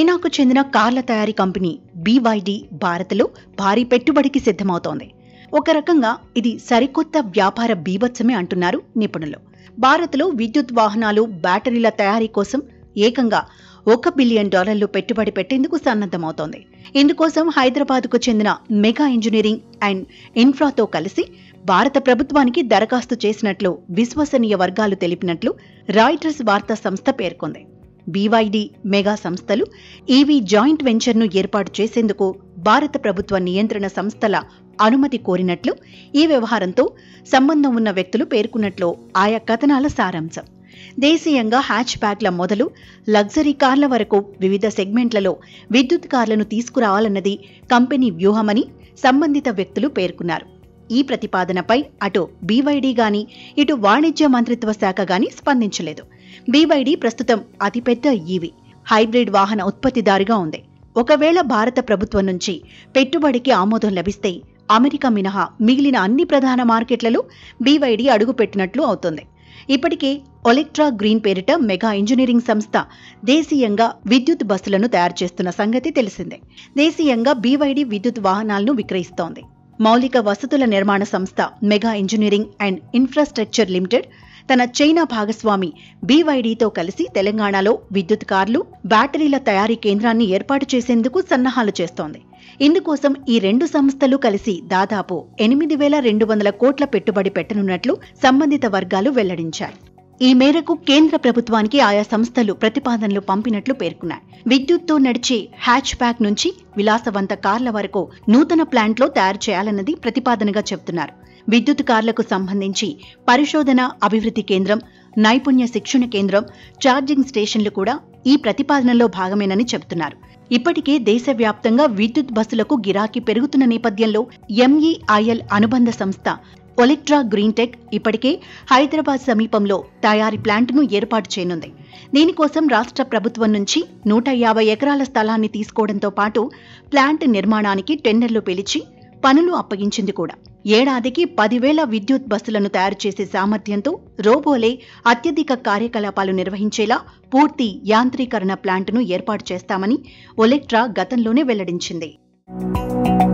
చైనాకు చెందిన కార్ల తయారీ కంపెనీ బీవైడి భారత్లో భారీ పెట్టుబడికి సిద్ధమవుతోంది ఒక రకంగా ఇది సరికొత్త వ్యాపార బీభత్సమే అంటున్నారు నిపుణులు భారత్లో విద్యుత్ వాహనాలు బ్యాటరీల తయారీ కోసం ఏకంగా ఒక బిలియన్ డాలర్లు పెట్టుబడి పెట్టేందుకు సన్నద్ధమవుతోంది ఇందుకోసం హైదరాబాద్కు చెందిన మెగా ఇంజనీరింగ్ అండ్ ఇన్ఫ్రాతో కలిసి భారత ప్రభుత్వానికి దరఖాస్తు చేసినట్లు విశ్వసనీయ వర్గాలు తెలిపినట్లు రాయిటర్స్ వార్తా సంస్థ పేర్కొంది బీవైడి మెగా సంస్థలు ఈవీ జాయింట్ వెంచర్ను ఏర్పాటు చేసేందుకు భారత ప్రభుత్వ నియంత్రణ సంస్థల అనుమతి కోరినట్లు ఈ వ్యవహారంతో సంబంధం ఉన్న వ్యక్తులు పేర్కొన్నట్లు ఆయా కథనాల సారాంశం దేశీయంగా హ్యాచ్ బ్యాగ్ల మొదలు లగ్జరీ కార్ల వరకు వివిధ సెగ్మెంట్లలో విద్యుత్ కార్లను తీసుకురావాలన్నది కంపెనీ వ్యూహమని సంబంధిత వ్యక్తులు పేర్కొన్నారు ఈ ప్రతిపాదనపై అటు బీవైడీ గాని ఇటు వాణిజ్య మంత్రిత్వ శాఖ గాని స్పందించలేదు బీవైడీ ప్రస్తుతం అతిపెద్ద ఈవీ హైబ్రిడ్ వాహన ఉత్పత్తిదారుగా ఉంది ఒకవేళ భారత ప్రభుత్వం నుంచి పెట్టుబడికి ఆమోదం లభిస్తే అమెరికా మినహా మిగిలిన అన్ని ప్రధాన మార్కెట్లలో బీవైడీ అడుగుపెట్టినట్లు అవుతుంది ఇప్పటికే ఒలెక్ట్రా గ్రీన్ పేరిట మెగా ఇంజనీరింగ్ సంస్థ దేశీయంగా విద్యుత్ బస్సులను తయారు చేస్తున్న సంగతి తెలిసిందే దేశీయంగా బీవైడీ విద్యుత్ వాహనాలను విక్రయిస్తోంది మౌలిక వసతుల నిర్మాణ సంస్థ Megha engineering and infrastructure limited తన చైనా భాగస్వామి బీవైడీతో కలిసి తెలంగాణలో విద్యుత్ కార్లు బ్యాటరీల తయారీ కేంద్రాన్ని ఏర్పాటు చేసేందుకు సన్నాహాలు చేస్తోంది ఇందుకోసం ఈ రెండు సంస్థలు కలిసి దాదాపు ఎనిమిది వేల రెండు వందల కోట్ల పెట్టుబడి పెట్టనున్నట్లు సంబంధిత వర్గాలు వెల్లడించాయి ఈ మేరకు కేంద్ర ప్రభుత్వానికి ఆయా సంస్థలు ప్రతిపాదనలు పంపినట్లు పేర్కొన్నాయి విద్యుత్తో నడిచే హ్యాచ్ ప్యాక్ నుంచి విలాసవంత కార్ల వరకు నూతన ప్లాంట్లో తయారు చేయాలన్నది ప్రతిపాదనగా చెబుతున్నారు విద్యుత్ కార్లకు సంబంధించి పరిశోధన అభివృద్ధి కేంద్రం నైపుణ్య శిక్షణ కేంద్రం ఛార్జింగ్ స్టేషన్లు కూడా ఈ ప్రతిపాదనలో భాగమేనని చెబుతున్నారు ఇప్పటికే దేశవ్యాప్తంగా విద్యుత్ బస్సులకు గిరాకీ పెరుగుతున్న నేపథ్యంలో ఎంఈఐఎల్ అనుబంధ సంస్థ ఒలెక్ట్రా గ్రీన్ టెక్ ఇప్పటికే హైదరాబాద్ సమీపంలో తయారీ ప్లాంట్ను ఏర్పాటు చేయనుంది దీనికోసం రాష్ట్ర ప్రభుత్వం నుంచి నూట యాభై ఎకరాల స్థలాన్ని తీసుకోవడంతో పాటు ప్లాంట్ నిర్మాణానికి టెండర్లు పిలిచి పనులు అప్పగించింది కూడా ఏడాదికి పదివేల విద్యుత్ బస్సులను తయారు చేసే సామర్థ్యంతో రోబోలే అత్యధిక కార్యకలాపాలు నిర్వహించేలా పూర్తి యాంత్రీకరణ ప్లాంట్ను ఏర్పాటు చేస్తామని ఒలెక్ట్రా గతంలోనే వెల్లడించింది